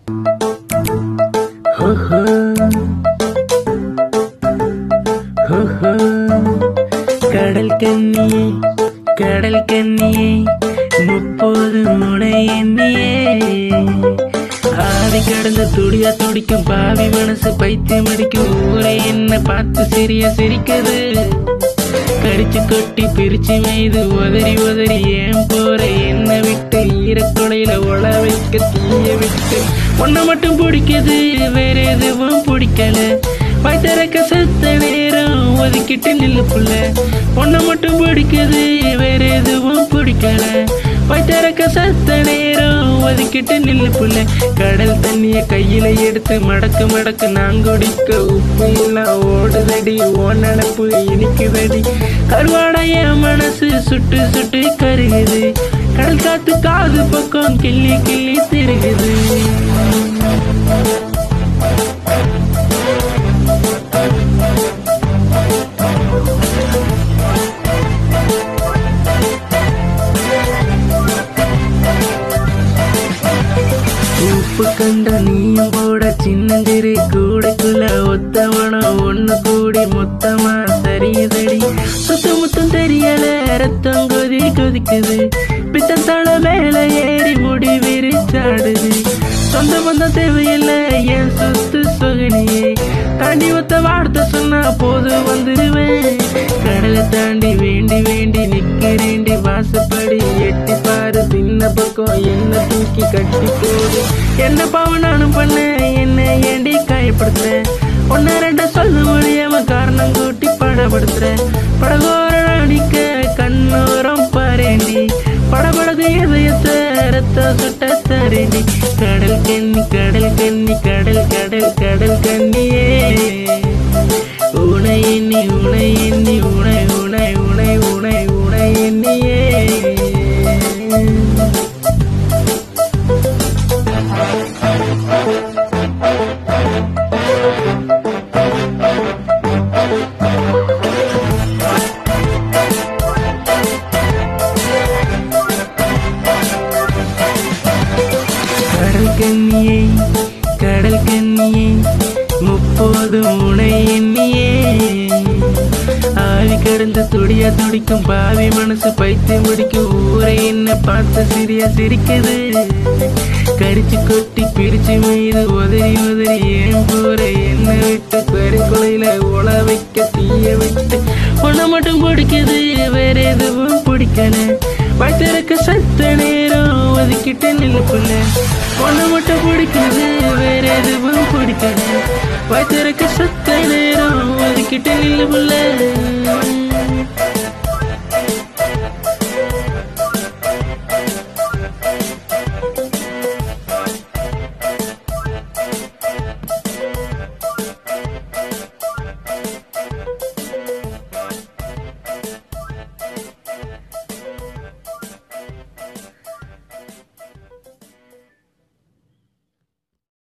ஹோஹோ. ஹோஹோ. கடல் கண்ணியே கடல் கண்ணியே முப்போது முனை எண்ணியே ஆவி கடந்த துடியா துடிக்கும் பாவி மனசு பைத்தியம் அடிக்கும் ஊரை என்ன பார்த்து சிறிய சிரிக்குது கடிச்சு கொட்டி பிரிச்சு மெய்து உதறி உதறி ஏன் போற என்ன விட்டு ஈரக்குடையில ஒள வைக்க தீய விட்டு ஒன்ன மட்டும் பிடிக்குது வேற எதுவும் பிடிக்கல வைத்தரக்க சத்த நேரம் ஒதுக்கிட்டு நில்லு புள்ள ஒன்ன மட்டும் பிடிக்குது வேற எதுவும் பிடிக்கல வைத்தரக்க சத்த நேரம் ஒதுக்கிட்டு நில்லு புள்ள கடல் தண்ணிய கையில எடுத்து மடக்கு மடக்கு நான் குடிக்க உப்பு எல்லாம் ஓடுதடி ஓ நினப்பு இனிக்குதடி கருவாடைய மனசு சுட்டு சுட்டு கருகுது கடல் காத்து காது பக்கம் கிள்ளி கிள்ளி திருகுது உப்பு கண்ட நீயும் போட சின்னஞ்சிறு கூடைக்குள்ள ஒத்தவனம் ஒண்ணு கூடி மொத்தமா தெரியுதடி சுத்த முத்தம் தெரியல ரத்தம் கொதி கொதிக்குது பித்தம் தள மேல ஏறி முடி விரிச்சாடுது சொந்த பந்தம் தேவையில்ல என் சொத்து சொகனியே தாண்டி ஒத்த வார்த்தை சொன்னா போது வந்துருவேன் கடலை தாண்டி வேண்டி வேண்டி நிக்கிறேண்டி வாசப்படி எட்டி பாரு பின்ன பக்கம் என்ன தூக்கி கட்டி போடு என்ன பாவம் நானும் பண்ணேன் என்ன ஏண்டி காயப்படுத்துறேன் ஒன்னு ரெண்ட சொல்ல முடியாம காரணம் கூட்டி படப்படுத்துறேன் படகோரம் அடிக்க கண்ணோரம் பாரேண்டி படபடகு இதயத்தை ரத்த சுட்ட தரேண்டி கடல் கண்ணி கடல் கண்ணி கடல் கடல் கடல் கண்ணியே உனை எண்ணி உனை எண்ணி உனை உனை உனை உனை உனை எண்ணியே கடல் கண்ணியே கடல் கண்ணியே முப்போது முனை எண்ணியே ஆவி கடந்து துடியா துடிக்கும் பாவி மனசு பைத்து முடிக்கும் ஊரை என்ன பார்த்து சிரியா சிரிக்குது கடிச்சு கொட்டி பிரிச்சு மீது உதறி உதறி ஏன் போற என்ன விட்டு கருக்குலையில உல வைக்க தீய விட்டு உன்னை மட்டும் பிடிக்குது வேற எதுவும் பிடிக்கல வைத்திருக்க சத்த நேரம் ஒதுக்கிட்டு நில்லு புள்ள ஒண்ணு மட்டும் பிடிக்குது வேற எதுவும் பிடிக்கல வைத்திருக்க சத்த நேரம் ஒதுக்கிட்டு நில்லு புள்ள